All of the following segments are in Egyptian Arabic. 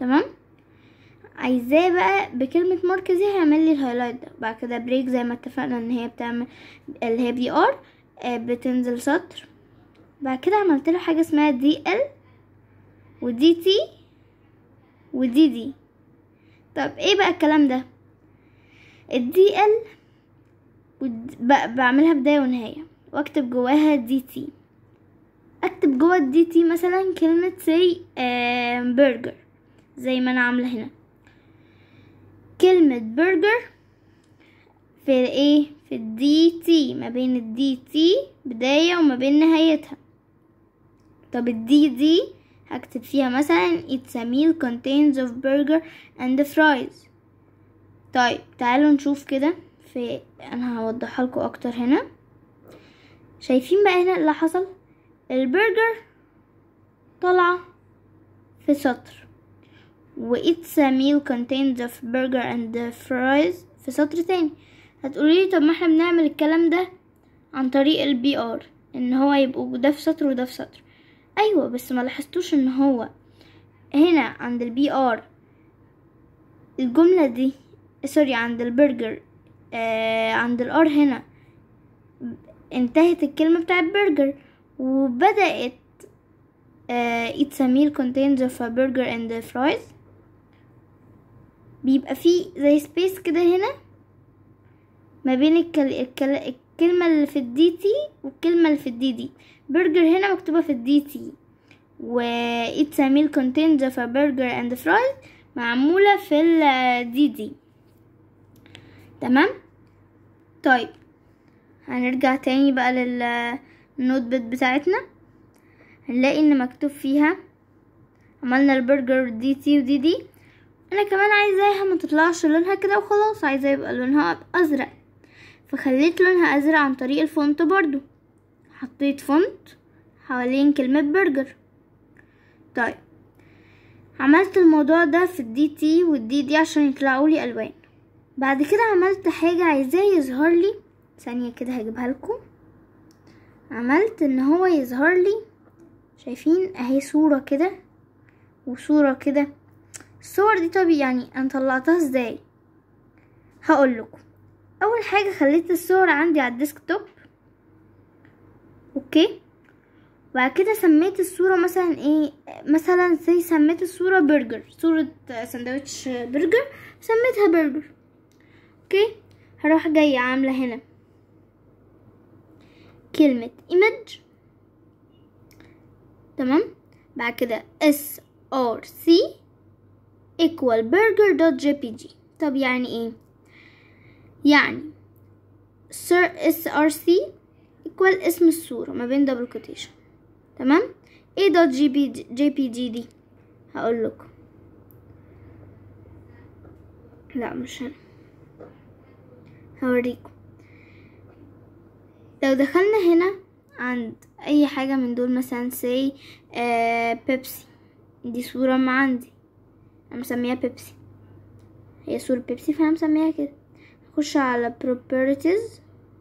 تمام عايزاه بقى بكلمة مارك دي هيعمل لي الهايلايت ده بعد كده بريك زي ما اتفقنا ان هي بتعمل اللي هي بي ار بتنزل سطر بعد كده عملت له حاجة اسمها دي ال ودي تي ودي دي طب ايه بقى الكلام ده الدي ال بعملها بداية ونهاية واكتب جواها دي تي اكتب جوا الدي تي مثلا كلمة سي برجر زي ما انا عاملة هنا كلمة برجر في ايه في الدي تي ما بين الدي تي بداية وما بين نهايتها طب الدي دي هكتب فيها مثلا it's a meal contains of burger and fries طيب تعالوا نشوف كده في انا هوضحها لكم اكتر هنا شايفين بقى هنا اللي حصل البرجر طالعة في سطر و it's a meal contains of burger and fries في سطر تاني هتقولي طب ما احنا بنعمل الكلام ده عن طريق البي ار ان هو يبقوا ده في سطر وده في سطر ايوه بس ما لاحظتوش ان هو هنا عند البي ار الجملة دي سوري عند البرجر آه عند الار هنا انتهت الكلمة بتاع برجر وبدأت آه it's a meal contains of a burger and fries بيبقى فيه زي سبيس كده هنا ما بين الكل... الكل... الكلمة اللي في الدي تي والكلمة اللي في الدي دي برجر هنا مكتوبة في الدي تي و it's a meal contains of a burger and fries معمولة في الدي دي تمام طيب هنرجع تاني بقى للنوت بت بتاعتنا هنلاقي ان مكتوب فيها عملنا البرجر دي تي ودي دي انا كمان عايزاها ما تطلعش لونها كده وخلاص عايزاه يبقى لونها ازرق فخليت لونها ازرق عن طريق الفونت برضو حطيت فونت حوالين كلمة برجر طيب عملت الموضوع ده في الدي تي والدي دي عشان يطلعوا لي الوان بعد كده عملت حاجة عايزاه يظهر لي ثانية كده هجيبها لكم عملت ان هو يظهر لي شايفين اهي صورة كده وصورة كده الصور دي طب يعني انا طلعتها ازاي هقول لكم اول حاجة خليت الصور عندي على الديسكتوب اوكي وبعد كده سميت الصورة مثلا ايه مثلا زي سميت الصورة برجر صورة سندوتش برجر سميتها برجر اوكي هروح جاية عاملة هنا كلمة image تمام بعد كده s r c equal burger dot jpg طب يعني ايه يعني s r c equal اسم الصورة ما بين دبل كوتيشن تمام ايه دوت جي بي جي بي جي دي هقول لكم لا مش هنا هوريكم لو دخلنا هنا عند اي حاجة من دول مثلا سي آه بيبسي دي صورة ما عندي انا مسميها بيبسي هي صورة بيبسي فانا مسميها كده نخش على properties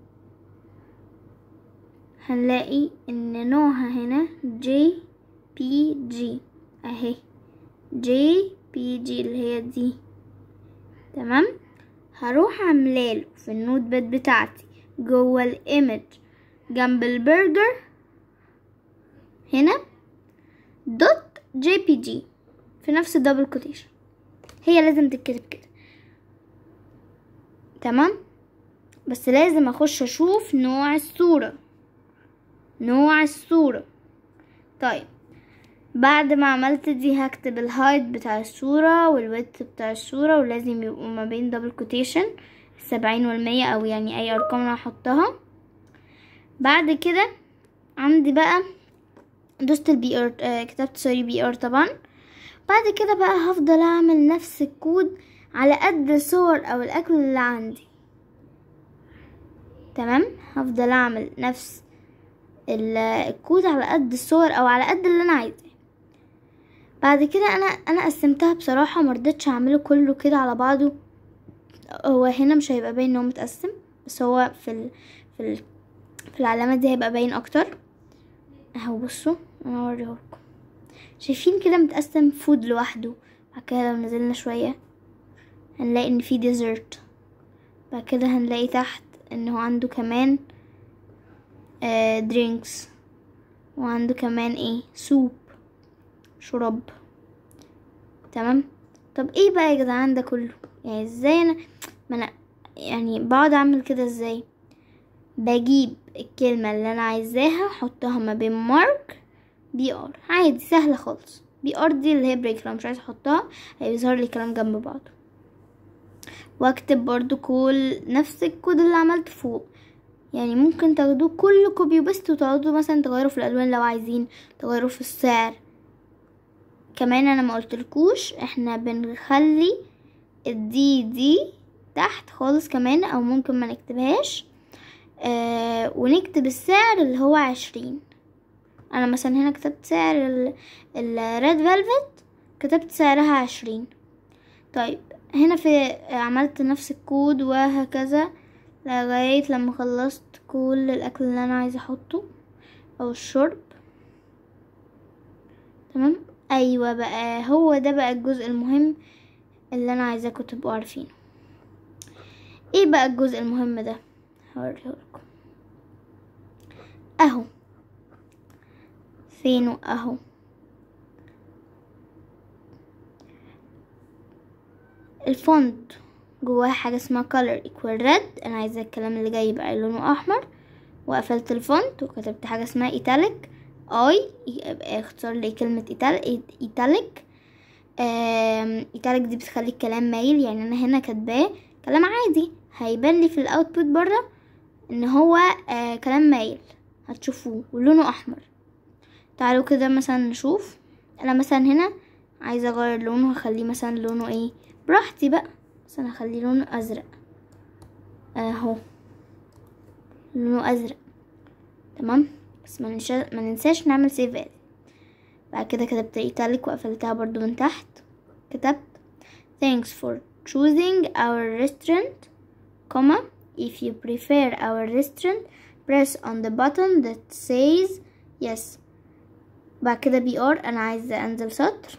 هنلاقي ان نوعها هنا جي بي جي اهي جي بي جي اللي هي دي تمام هروح عاملاله في النوت باد بتاعتي جوه الايمج جنب البرجر هنا دوت جي بي جي في نفس الدبل كوتيشن هي لازم تتكتب كده تمام بس لازم اخش اشوف نوع الصوره نوع الصورة طيب بعد ما عملت دي هكتب الهايت بتاع الصورة والويت بتاع الصورة ولازم يبقوا ما بين دبل كوتيشن السبعين والمية او يعني اي ارقام انا هحطها بعد كده عندي بقى دوست البي ار آه كتبت سوري بي ار طبعا بعد كده بقى هفضل اعمل نفس الكود على قد الصور او الاكل اللي عندي تمام هفضل اعمل نفس الكود على قد الصور او على قد اللي انا عايزاه بعد كده انا انا قسمتها بصراحه مرضتش اعمله كله كده على بعضه هو هنا مش هيبقى باين ان هو متقسم بس هو في ال... في ال... في العلامات دي هيبقى باين اكتر اهو بصوا انا اوريهولكم شايفين كده متقسم فود لوحده بعد كده لو نزلنا شوية هنلاقي ان في ديزرت بعد كده هنلاقي تحت ان هو عنده كمان آه درينكس وعنده كمان ايه سوب شرب تمام طب ايه بقى يا جدعان ده كله يعني ازاي انا ما انا يعني بقعد اعمل كده ازاي بجيب الكلمة اللي انا عايزاها احطها ما بين مارك بي ار عادي سهلة خالص بي ار دي اللي هي بريك لو مش عايزة احطها هيظهر لي كلام جنب بعضه واكتب برضو كل نفس الكود اللي عملته فوق يعني ممكن تاخدوه كله كوبي وبست وتقعدوا مثلا تغيروا في الالوان لو عايزين تغيروا في السعر كمان انا ما قلتلكوش احنا بنخلي الدي دي تحت خالص كمان او ممكن ما نكتبهاش آه ونكتب السعر اللي هو عشرين انا مثلا هنا كتبت سعر الريد فيلفت كتبت سعرها عشرين طيب هنا في عملت نفس الكود وهكذا لغاية لما خلصت كل الاكل اللي انا عايزة احطه او الشرب تمام ايوه بقى هو ده بقى الجزء المهم اللي انا عايزاكم تبقوا عارفينه ايه بقى الجزء المهم ده هوريهولكم اهو فينه اهو الفونت جواه حاجة اسمها color equal red انا عايزة الكلام اللي جاي يبقى لونه احمر وقفلت الفونت وكتبت حاجة اسمها italic اي يبقى اختار لي كلمة ايتاليك ايتاليك دي بتخلي الكلام مايل يعني انا هنا كاتباه كلام عادي هيبان لي في الاوتبوت بره ان هو آه كلام مايل هتشوفوه ولونه احمر تعالوا كده مثلا نشوف انا مثلا هنا عايزه اغير لونه هخليه مثلا لونه ايه براحتي بقى مثلا هخليه لونه ازرق اهو لونه ازرق تمام بس ما, ننشا... ما ننساش نعمل سيف از بعد كده كتبت ايتاليك وقفلتها برضو من تحت كتبت thanks for choosing our restaurant comma if you prefer our restaurant press on the button that says yes بعد كده بي ار انا عايزة انزل سطر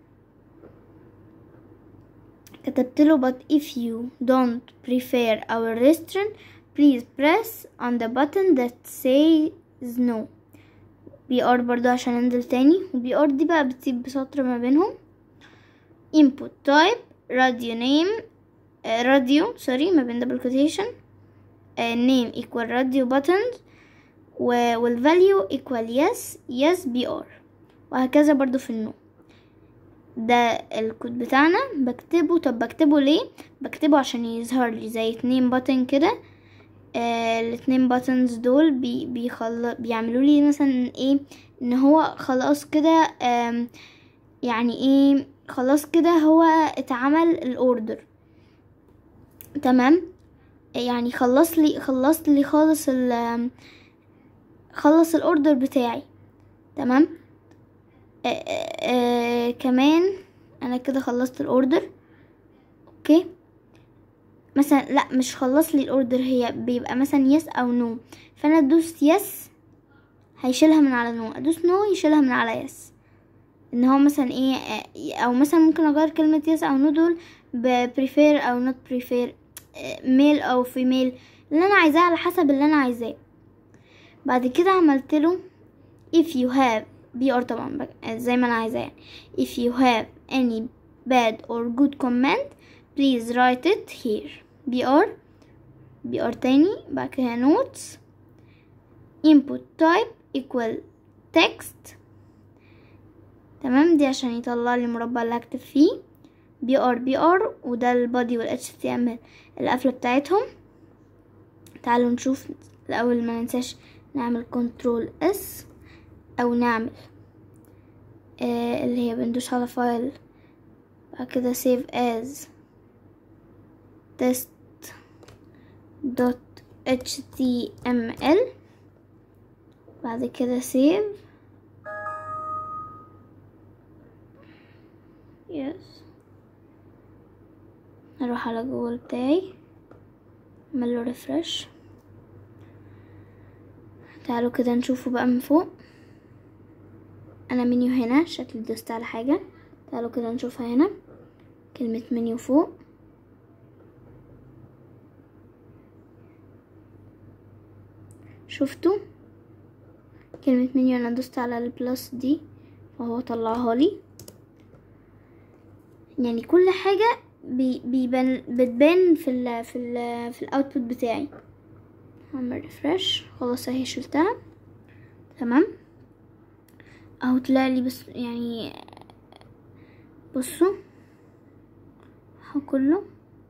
كتبت له but if you don't prefer our restaurant please press on the button that says no بي ار برضو عشان انزل تاني وبي ار دي بقى بتسيب بسطر ما بينهم input type radio name uh, radio sorry ما بين double quotation uh, name equal radio buttons والvalue equal yes yes بي ار وهكذا برضو في النو ده الكود بتاعنا بكتبه طب بكتبه ليه بكتبه عشان يظهر لي زي اتنين بutton كده آه الاتنين باتنز دول بي بيخل... بيعملوا لي مثلا ايه ان هو خلاص كده يعني ايه خلاص كده هو اتعمل الاوردر تمام يعني خلص لي خلص لي خالص ال خلص الاوردر بتاعي تمام آه آه كمان انا كده خلصت الاوردر اوكي مثلا لا مش خلص لي الاوردر هي بيبقى مثلا يس او نو فانا ادوس يس هيشيلها من على نو ادوس نو يشيلها من على يس ان هو مثلا ايه او مثلا ممكن اغير كلمة يس او نو دول ببريفير او نوت بريفير ميل او فيميل اللي انا عايزاه على حسب اللي انا عايزاه بعد كده عملت له if you have بي ار طبعا زي ما انا عايزاه يعني if you have any bad or good comment please write it here br br تاني بعد كده notes input type equal text تمام دي عشان يطلع لي المربع اللي هكتب فيه br br وده البادي وال html القفلة بتاعتهم تعالوا نشوف الأول ما ننساش نعمل كنترول اس او نعمل آه اللي هي بندوس على فايل بعد كده save as test dot html بعد كده save yes اروح على جوجل بتاعي اعمله refresh تعالوا كده نشوفه بقى من فوق انا منيو هنا شكلي دوست على حاجة تعالوا كده نشوفها هنا كلمة منيو فوق شفتوا كلمة منيو انا دوست على البلس دي فهو طلعها لي يعني كل حاجة بي بيبان بتبان في ال في ال في الاوتبوت بتاعي هعمل ريفرش خلاص اهي شلتها تمام اهو طلع لي بس يعني بصوا اهو كله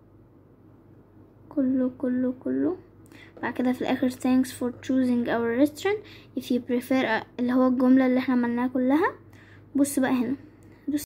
كله كله كله بعد كده في الاخر thanks for choosing our restaurant if you prefer اللي هو الجملة اللي احنا عملناها كلها بص بقى هنا